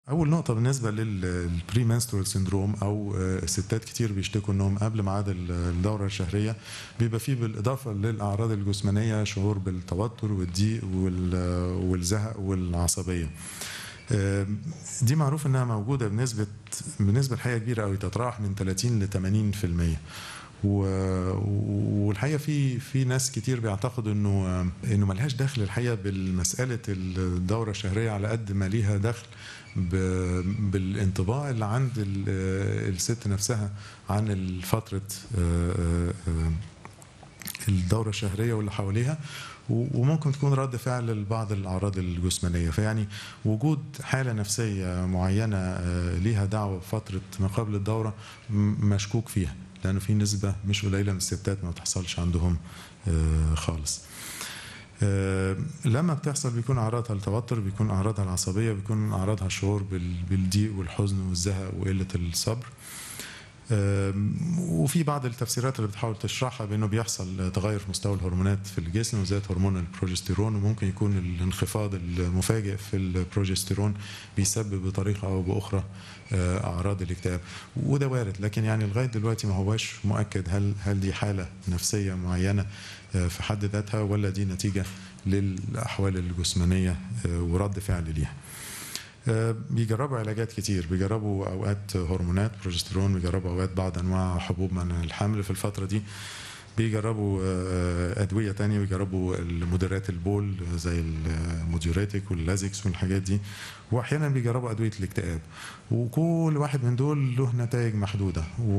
اول نقطه بالنسبه للبري منسترال سيندروم او آه، الستات كتير بيشتكوا انهم قبل ميعاد الدوره الشهريه بيبقى فيه بالاضافه للاعراض الجسمانيه شعور بالتوتر والضيق وال- والزهق والعصبيه آه، دي معروف انها موجوده بنسبه بنسبه الحقيقه كبيره قوي تتراوح من 30 ل 80% و- والحقيقه في في ناس كتير بيعتقدوا انه انه ملهاش دخل الحقيقه بالمساله الدوره الشهريه على قد ما ليها دخل ب- بالانطباع اللي عند ال- الست نفسها عن فتره الدوره الشهريه واللي حواليها و- وممكن تكون رد فعل لبعض الاعراض الجسمانيه فيعني وجود حاله نفسيه معينه آه، ليها دعوه بفتره ما قبل الدوره م- مشكوك فيها لانه في نسبه مش قليله من الستات ما بتحصلش عندهم آه، خالص آه، لما بتحصل بيكون اعراضها التوتر بيكون اعراضها العصبيه بيكون اعراضها الشعور بال- بالضيق والحزن والزهق وقله الصبر آم، وفي بعض التفسيرات اللي بتحاول تشرحها بانه بيحصل تغير في مستوى الهرمونات في الجسم وزاد هرمون البروجستيرون وممكن يكون الانخفاض المفاجئ في البروجستيرون بيسبب بطريقه او باخرى آه، اعراض الاكتئاب وده وارد لكن يعني لغايه دلوقتي ما هواش مؤكد هل هل دي حاله نفسيه معينه آه، في حد ذاتها ولا دي نتيجه للاحوال الجسمانيه آه، ورد فعل ليها. آه، بيجربوا علاجات كتير بيجربوا اوقات هرمونات بروجسترون بيجربوا اوقات بعض انواع حبوب منع الحمل في الفتره دي بيجربوا آه، ادويه تانية بيجربوا المدرات البول زي الموديوريتك واللازكس والحاجات دي واحيانا بيجربوا ادويه الاكتئاب وكل واحد من دول له نتائج محدوده